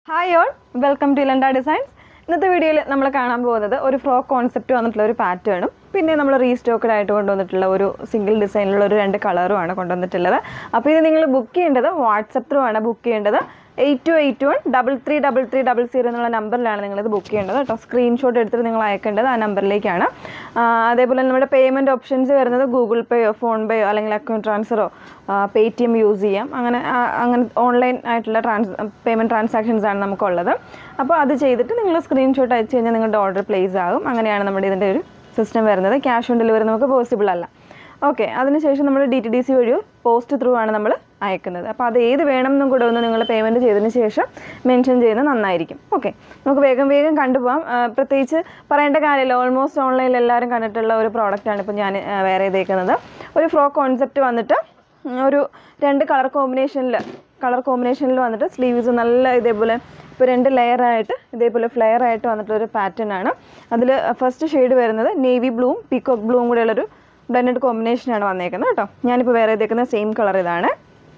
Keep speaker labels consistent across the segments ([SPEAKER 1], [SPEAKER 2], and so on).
[SPEAKER 1] hi all welcome to Ilanda designs ഇന്നത്തെ വീഡിയോയിൽ നമ്മൾ കാണാൻ പോകുന്നത് ഒരു ഫ്രോക്ക് കോൺസെപ്റ്റ് വന്നിട്ടുള്ള ഒരു പാറ്റേണും പിന്നെ നമ്മൾ റീസ്റ്റോക്കഡ് ആയിട്ട് കൊണ്ടുവന്നിട്ടുള്ള ഒരു സിംഗിൾ ഡിസൈനിലുള്ള ഒരു രണ്ട് കളറുമാണ് കൊണ്ടുവന്നിട്ടുള്ളത് അപ്പോൾ ഇത് നിങ്ങൾ ബുക്ക് ചെയ്യേണ്ടത് വാട്സപ്പ് ത്രൂ ആണ് ബുക്ക് ചെയ്യേണ്ടത് eight two eight one double three double three double zero എന്നുള്ള നമ്പറിലാണ് നിങ്ങളിത് ബുക്ക് ചെയ്യേണ്ടത് കേട്ടോ സ്ക്രീൻഷോട്ട് എടുത്തിട്ട് നിങ്ങൾ അയക്കേണ്ടത് ആ നമ്പറിലേക്കാണ് ആ, അതേപോലെ നമ്മുടെ പേയ്മെൻറ്റ് ഓപ്ഷൻസ് വരുന്നത് ഗൂഗിൾ പേയോ ഫോൺ പേയോ അല്ലെങ്കിൽ അക്കൗണ്ട് ട്രാൻസ്ഫറോ പേ ടി എം യൂസ് ചെയ്യാം അങ്ങനെ ആ, അങ്ങനെ ഓൺലൈൻ ആയിട്ടുള്ള ട്രാൻസ് പേയ്മെൻറ്റ് ട്രാൻസാക്ഷൻസ് ആണ് നമുക്കുള്ളത് അപ്പോൾ അത് ചെയ്തിട്ട് നിങ്ങൾ സ്ക്രീൻഷോട്ട് അയച്ചു കഴിഞ്ഞാൽ നിങ്ങളുടെ ഓർഡർ പ്ലേസ് ആകും അങ്ങനെയാണ് നമ്മുടെ ഇതിൻ്റെ ഒരു സിസ്റ്റം വരുന്നത് ക്യാഷ് ഓൺ ഡെലിവറി നമുക്ക് പോസിബിൾ അല്ല ഓക്കെ അതിനുശേഷം നമ്മൾ ഡി ടി ഡി സി വഴിയോ പോസ്റ്റ് ത്രൂ ആണ് നമ്മൾ അയക്കുന്നത് അപ്പോൾ അത് ഏത് വേണം എന്നും കൂടെ ഒന്ന് നിങ്ങൾ പേയ്മെൻറ്റ് ചെയ്തതിന് ശേഷം മെൻഷൻ ചെയ്യുന്നത് നന്നായിരിക്കും ഓക്കെ നമുക്ക് വേഗം വേഗം കണ്ടുപോകാം ആ, പ്രത്യേകിച്ച് പറയേണ്ട കാര്യമില്ല ഓൾമോസ്റ്റ് ഓൺലൈനിൽ എല്ലാവരും കണ്ടിട്ടുള്ള ഒരു പ്രോഡക്റ്റാണ് ഇപ്പോൾ ഞാൻ ആ, വേറെ ചെയ്തേക്കുന്നത് ഒരു ഫ്രോക്ക് കോൺസെപ്റ്റ് വന്നിട്ട് ഉം, ഒരു രണ്ട് കളർ കോമ്പിനേഷനിൽ കളർ കോമ്പിനേഷനിൽ വന്നിട്ട് സ്ലീവ്സ് നല്ല ഇതേപോലെ ഇപ്പോൾ രണ്ട് ലെയർ ആയിട്ട് ഇതേപോലെ ഫ്ലെയർ ആയിട്ട് വന്നിട്ടുള്ള ഒരു പാറ്റേൺ ആണ് അതിൽ ഫസ്റ്റ് ഷെയ്ഡ് വരുന്നത് നേവി ബ്ലൂവും പീക്കോക്ക് ബ്ലൂവും കൂടെയുള്ളൊരു ബ്ലെൻഡഡ് കോമ്പിനേഷനാണ് വന്നേക്കുന്നത് കേട്ടോ ഞാനിപ്പോൾ വേറെ ചെയ്തേക്കുന്ന സെയിം കളർ ഇതാണ്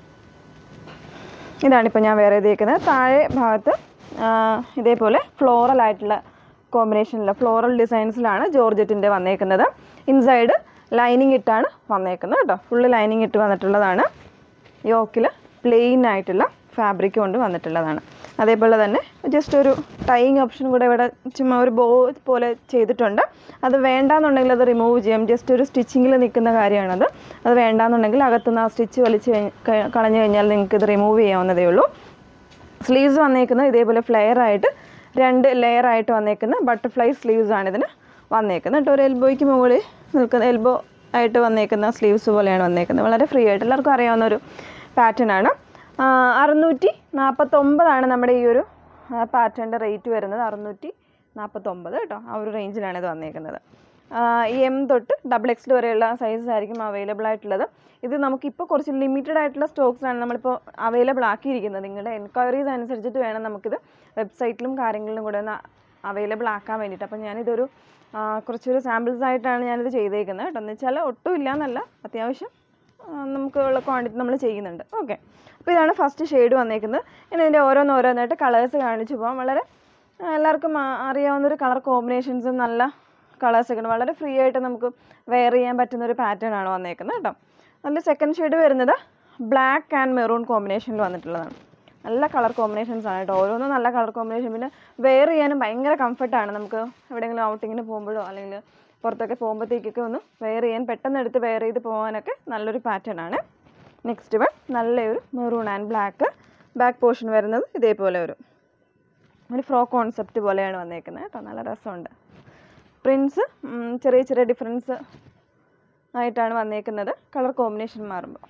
[SPEAKER 1] ഇതാണിപ്പോൾ ഞാൻ വേറെ ചെയ്തേക്കുന്നത് താഴെ ഭാഗത്ത് ആ, ഇതേപോലെ ഫ്ലോറൽ ആയിട്ടുള്ള കോമ്പിനേഷനിൽ ഫ്ലോറൽ ഡിസൈൻസിലാണ് ജോർജറ്റിൻ്റെ വന്നേക്കുന്നത് ഇൻസൈഡ് ലൈനിങ് ഇട്ടാണ് വന്നേക്കുന്നത് കേട്ടോ ഫുള്ള് ലൈനിങ് ഇട്ട് വന്നിട്ടുള്ളതാണ് യോക്കിൽ പ്ലെയിൻ ആയിട്ടുള്ള ഫാബ്രിക് കൊണ്ട് വന്നിട്ടുള്ളതാണ് അതേപോലെ തന്നെ ജസ്റ്റ് ഒരു ടൈയിങ് ഓപ്ഷൻ കൂടെ ഇവിടെ ചുമ്മാ ഒരു ബോ പോലെ ചെയ്തിട്ടുണ്ട് അത് വേണ്ടാന്നുണ്ടെങ്കിൽ അത് റിമൂവ് ചെയ്യാം ജസ്റ്റ് ഒരു സ്റ്റിച്ചിങ്ങിൽ നിൽക്കുന്ന കാര്യമാണത് അത് വേണ്ടാന്നുണ്ടെങ്കിൽ അകത്തുനിന്ന് ആ സ്റ്റിച്ച് വലിച്ച് കഴിഞ്ഞ് ക- കളഞ്ഞു കഴിഞ്ഞാൽ നിങ്ങൾക്ക് ഇത് റിമൂവ് ചെയ്യാവുന്നതേ ഉള്ളൂ സ്ലീവ്സ് വന്നേക്കുന്നത് ഇതേപോലെ ഫ്ലെയർ ആയിട്ട് രണ്ട് ലെയർ ആയിട്ട് വന്നേക്കുന്ന ബട്ടർഫ്ലൈ സ്ലീവ്സ് ആണ് ഇതിന് വന്നേക്കുന്നത് കേട്ടോ ഒരു എൽബോയ്ക്ക് മുകളിൽ നിൽക്കുന്ന എൽബോ ആയിട്ട് വന്നേക്കുന്ന സ്ലീവ്സ് പോലെയാണ് വന്നേക്കുന്നത് വളരെ ഫ്രീ ആയിട്ട് എല്ലാവർക്കും അറിയാവുന്ന ഒരു പാറ്റേൺ ആണ് ആ, അറുന്നൂറ്റി നാൽപ്പത്തൊമ്പതാണ് നമ്മുടെ ഈ ഒരു പാറ്റേണിൻ്റെ റേറ്റ് വരുന്നത് അറുന്നൂറ്റി നാൽപ്പത്തൊമ്പത് കേട്ടോ ആ ഒരു റേഞ്ചിലാണ് ഇത് വന്നേക്കുന്നത് ഈ എം തൊട്ട് ഡബിൾ എക്സിൽ വരെയുള്ള സൈസസ് ആയിരിക്കും അവൈലബിൾ ആയിട്ടുള്ളത് ഇത് നമുക്കിപ്പോൾ കുറച്ച് ലിമിറ്റഡ് ആയിട്ടുള്ള സ്റ്റോക്സാണ് നമ്മളിപ്പോൾ അവൈലബിൾ ആക്കിയിരിക്കുന്നത് നിങ്ങളുടെ എൻക്വയറീസ് അനുസരിച്ചിട്ട് വേണം നമുക്കിത് വെബ്സൈറ്റിലും കാര്യങ്ങളിലും കൂടെ ഒന്ന് അവൈലബിൾ ആക്കാൻ വേണ്ടിയിട്ട് അപ്പോൾ ഞാനിതൊരു ആ, കുറച്ചൊരു സാമ്പിൾസ് ആയിട്ടാണ് ഞാനിത് ചെയ്തേക്കുന്നത് കേട്ടോ എന്ന് വെച്ചാൽ ഒട്ടും ഇല്ല എന്നല്ല അത്യാവശ്യം ആ, നമുക്ക് ഉള്ള ക്വാണ്ടിറ്റി നമ്മൾ ചെയ്യുന്നുണ്ട് ഓക്കെ അപ്പോൾ ഇതാണ് ഫസ്റ്റ് ഷെയ്ഡ് വന്നേക്കുന്നത് ഇനി ഇതിൻ്റെ ഓരോന്ന് ഓരോന്നായിട്ട് കളേഴ്സ് കാണിച്ചു പോകാം വളരെ ആ, എല്ലാവർക്കും ആ- അറിയാവുന്ന ഒരു കളർ കോമ്പിനേഷൻസും നല്ല കളേഴ്സൊക്കെ ഉണ്ട് വളരെ ഫ്രീ ആയിട്ട് നമുക്ക് വെയർ ചെയ്യാൻ പറ്റുന്ന ഒരു പാറ്റേൺ ആണ് വന്നേക്കുന്നത് കേട്ടോ അതിൽ സെക്കൻഡ് ഷെയ്ഡ് വരുന്നത് ബ്ലാക്ക് ആൻഡ് മെറൂൺ കോമ്പിനേഷനിൽ വന്നിട്ടുള്ളതാണ് നല്ല കളർ കോമ്പിനേഷൻസ് ആണ് കേട്ടോ ഓരോന്നും നല്ല കളർ കോമ്പിനേഷൻ പിന്നെ വെയർ ചെയ്യാനും ഭയങ്കര കംഫർട്ടാണ് നമുക്ക് എവിടെയെങ്കിലും ഔട്ടിങ്ങിന് പോകുമ്പോഴോ അല്ലെങ്കിൽ പുറത്തൊക്കെ പോകുമ്പോഴത്തേക്കൊക്കെ ഒന്ന് വെയർ ചെയ്യാൻ പെട്ടെന്ന് എടുത്ത് വെയർ ചെയ്ത് പോകാനൊക്കെ നല്ലൊരു പാറ്റേൺ ആണ് നെക്സ്റ്റ് വൺ നല്ലൊരു maroon and black back portion വരുന്നത് ഇതേപോലെ ഒരു ഒരു ഫ്രോക്ക് കോൺസെപ്റ്റ് പോലെയാണ് വന്നേക്കുന്നത് കേട്ടോ നല്ല രസമുണ്ട് പ്രിൻസ് ചെറിയ ചെറിയ ഡിഫറൻസ് ആയിട്ടാണ് വന്നേക്കുന്നത് കളർ കോമ്പിനേഷൻ മാറുമ്പോൾ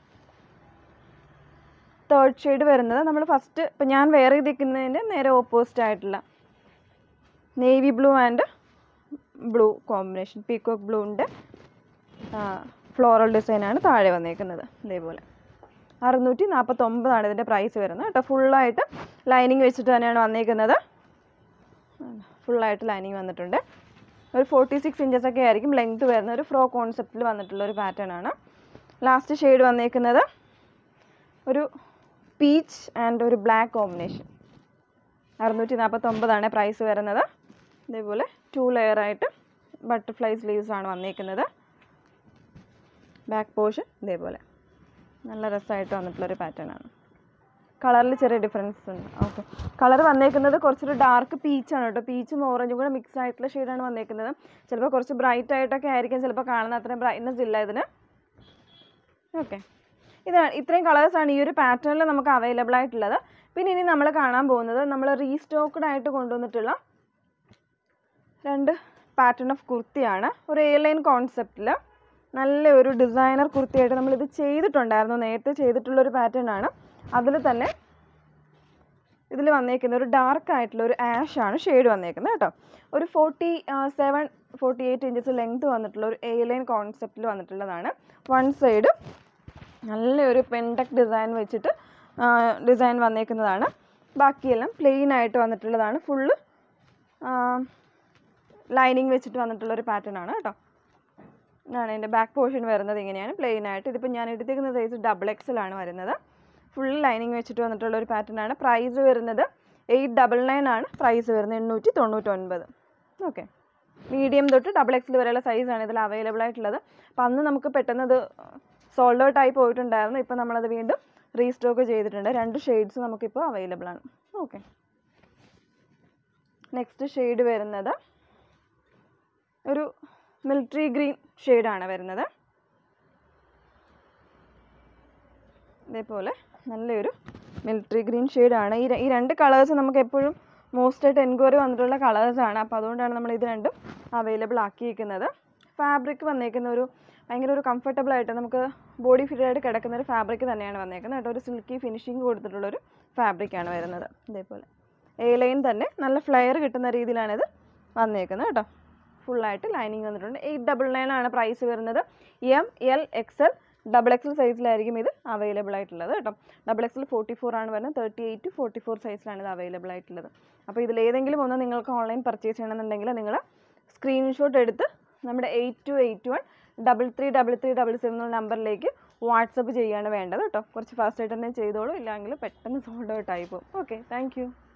[SPEAKER 1] തേർഡ് ഷെയ്ഡ് വരുന്നത് നമ്മൾ ഫസ്റ്റ് ഇപ്പം ഞാൻ വെയർ ചെയ്തിരിക്കുന്നതിൻ്റെ നേരെ ഓപ്പോസിറ്റ് ആയിട്ടുള്ള navy blue and blue combination peacock ബ്ലൂവിൻ്റെ ഫ്ലോറൽ ഡിസൈനാണ് താഴെ വന്നേക്കുന്നത് ഇതേപോലെ അറുന്നൂറ്റി നാൽപ്പത്തൊമ്പതാണ് ഇതിൻ്റെ പ്രൈസ് വരുന്നത് കേട്ടോ ഫുള്ളായിട്ട് ലൈനിങ് വെച്ചിട്ട് തന്നെയാണ് വന്നേക്കുന്നത് ഫുള്ളായിട്ട് ലൈനിങ് വന്നിട്ടുണ്ട് ഒരു ഫോർട്ടി സിക്സ് ഇഞ്ചസ് ഒക്കെ ആയിരിക്കും ലെങ്ത് വരുന്ന ഒരു ഫ്രോ കോൺസെപ്റ്റിൽ വന്നിട്ടുള്ള ഒരു പാറ്റേൺ ആണ് ലാസ്റ്റ് ഷെയ്ഡ് വന്നേക്കുന്നത് ഒരു പീച്ച് ആൻഡ് ഒരു ബ്ലാക്ക് കോമ്പിനേഷൻ അറുന്നൂറ്റി നാൽപ്പത്തൊമ്പതാണ് പ്രൈസ് വരുന്നത് ഇതേപോലെ ടു ലെയർ ആയിട്ട് ബട്ടർഫ്ലൈ സ്ലീവ്സ് ആണ് വന്നേക്കുന്നത് ബാക്ക് പോർഷൻ ഇതേപോലെ നല്ല രസമായിട്ട് വന്നിട്ടുള്ളൊരു പാറ്റേൺ ആണ് കളറിൽ ചെറിയ ഡിഫറൻസ് ഉണ്ട് ഓക്കെ കളർ വന്നേക്കുന്നത് കുറച്ചൊരു ഡാർക്ക് പീച്ചാണ് കേട്ടോ പീച്ചും ഓറഞ്ചും കൂടെ മിക്സ് ആയിട്ടുള്ള ഷെയ്ഡാണ് വന്നേക്കുന്നത് ചിലപ്പോൾ കുറച്ച് ബ്രൈറ്റ് ആയിട്ടൊക്കെ ആയിരിക്കും ചിലപ്പോൾ കാണുന്ന അത്രയും ബ്രൈറ്റ്നസ് ഇല്ല ഇതിന് ഓക്കെ ഇതാണ് ഇത്രയും കളേഴ്സാണ് ഈ ഒരു പാറ്റേണിൽ നമുക്ക് അവൈലബിൾ ആയിട്ടുള്ളത് പിന്നെ ഇനി നമ്മൾ കാണാൻ പോകുന്നത് നമ്മൾ റീസ്റ്റോക്ക്ഡ് ആയിട്ട് കൊണ്ടുവന്നിട്ടുള്ള രണ്ട് പാറ്റേൺ ഓഫ് കുർത്തിയാണ് ഒരു എ ലൈൻ കോൺസെപ്റ്റിൽ നല്ല ഒരു ഡിസൈനർ കുർത്തിയായിട്ട് നമ്മളിത് ചെയ്തിട്ടുണ്ടായിരുന്നു നേരത്തെ ചെയ്തിട്ടുള്ളൊരു പാറ്റേൺ ആണ് അതിൽ തന്നെ ഇതിൽ വന്നേക്കുന്ന ഒരു ഡാർക്ക് ആയിട്ടുള്ള ഒരു ആഷ് ആണ് ഷെയ്ഡ് വന്നേക്കുന്നത് കേട്ടോ ഒരു forty seven forty eight inches length വന്നിട്ടുള്ള ഒരു എ ലൈൻ കോൺസെപ്റ്റിൽ വന്നിട്ടുള്ളതാണ് വൺ സൈഡ് നല്ലൊരു പെൻഡക് ഡിസൈൻ വെച്ചിട്ട് ഡിസൈൻ വന്നേക്കുന്നതാണ് ബാക്കിയെല്ലാം പ്ലെയിൻ ആയിട്ട് വന്നിട്ടുള്ളതാണ് ഫുള്ള് ലൈനിങ് വെച്ചിട്ട് വന്നിട്ടുള്ള ഒരു പാറ്റേൺ ആണ് കേട്ടോ ഇതാണ് എൻ്റെ ബാക്ക് പോർഷൻ വരുന്നത് ഇങ്ങനെയാണ് പ്ലെയിൻ ആയിട്ട് ഇതിപ്പോൾ ഞാൻ എടുത്തേക്കുന്ന സൈസ് ഡബിൾ എക്സൽ ആണ് വരുന്നത് ഫുൾ ലൈനിങ് വെച്ചിട്ട് വന്നിട്ടുള്ള ഒരു പാറ്റേൺ ആണ് പ്രൈസ് വരുന്നത് എയ്റ്റ് ഡബിൾ നയൻ ആണ് പ്രൈസ് വരുന്നത് എണ്ണൂറ്റി തൊണ്ണൂറ്റൊൻപത് ഓക്കെ മീഡിയം തൊട്ട് ഡബിൾ എക്സിൽ വരെയുള്ള സൈസാണ് ഇതിൽ അവൈലബിൾ ആയിട്ടുള്ളത് അപ്പം അന്ന് നമുക്ക് പെട്ടെന്ന് അത് സോൾഡ് ഔട്ട് ആയി പോയിട്ടുണ്ടായിരുന്നു ഇപ്പോൾ നമ്മളത് വീണ്ടും റീസ്റ്റോക്ക് ചെയ്തിട്ടുണ്ട് രണ്ട് ഷെയ്ഡ്സ് നമുക്കിപ്പോൾ അവൈലബിൾ ആണ് ഓക്കെ നെക്സ്റ്റ് ഷെയ്ഡ് വരുന്നത് ഒരു മിലിറ്ററി ഗ്രീൻ ഷെയ്ഡാണ് വരുന്നത് ഇതേപോലെ നല്ലൊരു മിലിറ്ററി ഗ്രീൻ ഷെയ്ഡാണ് ഈ ര- ഈ രണ്ട് കളേഴ്സ് നമുക്ക് എപ്പോഴും മോസ്റ്റ് ആയിട്ട് എൻക്വയറി വന്നിട്ടുള്ള കളേഴ്സാണ് അപ്പോൾ അതുകൊണ്ടാണ് നമ്മൾ ഇത് രണ്ടും അവൈലബിൾ ആക്കിയിരിക്കുന്നത് ഫാബ്രിക് വന്നേക്കുന്ന ഒരു ഭയങ്കര ഒരു കംഫർട്ടബിൾ ആയിട്ട് നമുക്ക് ബോഡി ഫിറ്റ് ആയിട്ട് കിടക്കുന്ന ഒരു ഫാബ്രിക് തന്നെയാണ് വന്നേക്കുന്നത് കേട്ടോ ഒരു സിൽക്കി ഫിനിഷിങ് കൊടുത്തിട്ടുള്ളൊരു ഫാബ്രിക്കാണ് വരുന്നത് ഇതേപോലെ എ ലൈൻ തന്നെ നല്ല ഫ്ലെയർ കിട്ടുന്ന രീതിയിലാണ് ഇത് വന്നേക്കുന്നത് കേട്ടോ ഫുള്ളായിട്ട് ലൈനിങ് വന്നിട്ടുണ്ട് എയ്റ്റ് ഡബിൾ നയൻ ആണ് പ്രൈസ് വരുന്നത് M L X L double XL സൈസിലായിരിക്കും ഇത് അവൈലബിൾ ആയിട്ടുള്ളത് കേട്ടോ ഡബിൾ എക്സൽ ഫോർട്ടി ഫോർ ആണ് വരുന്നത് thirty eight to forty four സൈസിലാണ് ഇത് അവൈലബിൾ ആയിട്ടുള്ളത് അപ്പോൾ ഇതിലേതെങ്കിലും ഒന്ന് നിങ്ങൾക്ക് ഓൺലൈൻ പർച്ചേസ് ചെയ്യണമെന്നുണ്ടെങ്കിൽ നിങ്ങൾ സ്ക്രീൻഷോട്ട് എടുത്ത് നമ്മുടെ eight two eight one double three double three double seven എന്നുള്ള നമ്പറിലേക്ക് വാട്സപ്പ് ചെയ്യാണ് വേണ്ടത് കേട്ടോ കുറച്ച് ഫാസ്റ്റായിട്ട് തന്നെ ചെയ്തോളൂ ഇല്ലെങ്കിൽ പെട്ടെന്ന് സോൾഡ് ഔട്ട് ആയി പോകും ഓക്കെ താങ്ക് യു